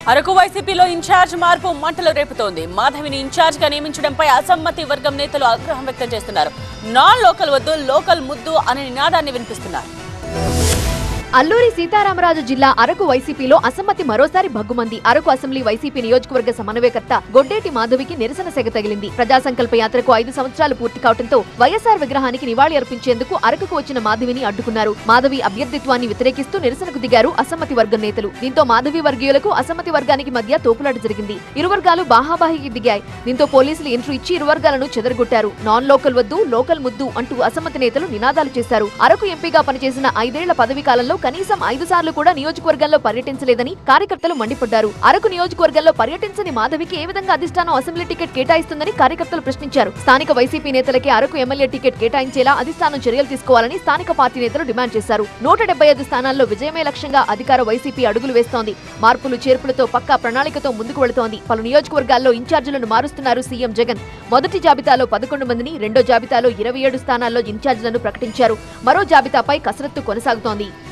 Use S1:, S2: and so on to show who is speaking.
S1: అరకు వైసీపీలో ఇన్ఛార్జ్ మార్పు మంటలు రేపుతోంది మాధవిని ఇన్ఛార్జ్ గా నియమించడంపై అసమ్మతి వర్గం నేతలు ఆగ్రహం వ్యక్తం చేస్తున్నారు నాన్ లోకల్ వద్దు లోకల్ ముద్దు అనే నినాదాన్ని వినిపిస్తున్నారు
S2: అల్లూరి సీతారామరాజు జిల్లా అరకు వైసీపీలో అసమ్మతి మరోసారి భగ్గుమంది అరకు అసెంబ్లీ వైసీపీ నియోజకవర్గ సమన్వయకర్త గొడ్డేటి మాధవికి నిరసన సెగ తగిలింది ప్రజా సంకల్ప యాత్రకు ఐదు సంవత్సరాలు పూర్తి కావడంతో వైఎస్ఆర్ విగ్రహానికి నివాళి అర్పించేందుకు అరకుకు వచ్చిన మాధవిని అడ్డుకున్నారు మాధవి అభ్యర్థిత్వాన్ని వ్యతిరేకిస్తూ నిరసనకు దిగారు అసమ్మతి వర్గం నేతలు దీంతో మాధవి వర్గీయులకు అసమ్మతి వర్గానికి మధ్య తోపులాట జరిగింది ఇరు వర్గాలు బాహాబాహికి దిగాయి దీంతో పోలీసులు ఎంట్రీ ఇచ్చి ఇరు వర్గాలను చెదరగొట్టారు నాన్ లోకల్ వద్దు లోకల్ ముద్దు అంటూ అసమ్మతి నేతలు నినాదాలు చేశారు అరకు ఎంపీగా పనిచేసిన ఐదేళ్ల పదవీ కాలంలో కనీసం ఐదు సార్లు కూడా నియోజకవర్గంలో పర్యటించలేదని కార్యకర్తలు మండిపడ్డారు అరకు నియోజకవర్గంలో పర్యటించని మాధవికి ఏ విధంగా అధిష్టానం అసెంబ్లీ టికెట్ కేటాయిస్తుందని కార్యకర్తలు ప్రశ్నించారు స్థానిక వైసీపీ నేతలకి అరకు ఎమ్మెల్యే టికెట్ కేటాయించేలా అధిష్టానం చర్యలు తీసుకోవాలని స్థానిక పార్టీ నేతలు డిమాండ్ చేశారు నూట డెబ్బై ఐదు స్థానాల్లో విజయమే లక్ష్యంగా అధికార వైసీపీ అడుగులు వేస్తోంది మార్పులు చేర్పులతో పక్కా ప్రణాళికతో ముందుకు వెళుతోంది పలు నియోజకవర్గాల్లో ఇన్ఛార్జీలను మారుస్తున్నారు సీఎం జగన్ మొదటి జాబితాలో పదకొండు మందిని రెండో జాబితాలో ఇరవై ఏడు స్థానాల్లో ఇన్ఛార్జీలను ప్రకటించారు మరో జాబితాపై కసరత్తు కొనసాగుతోంది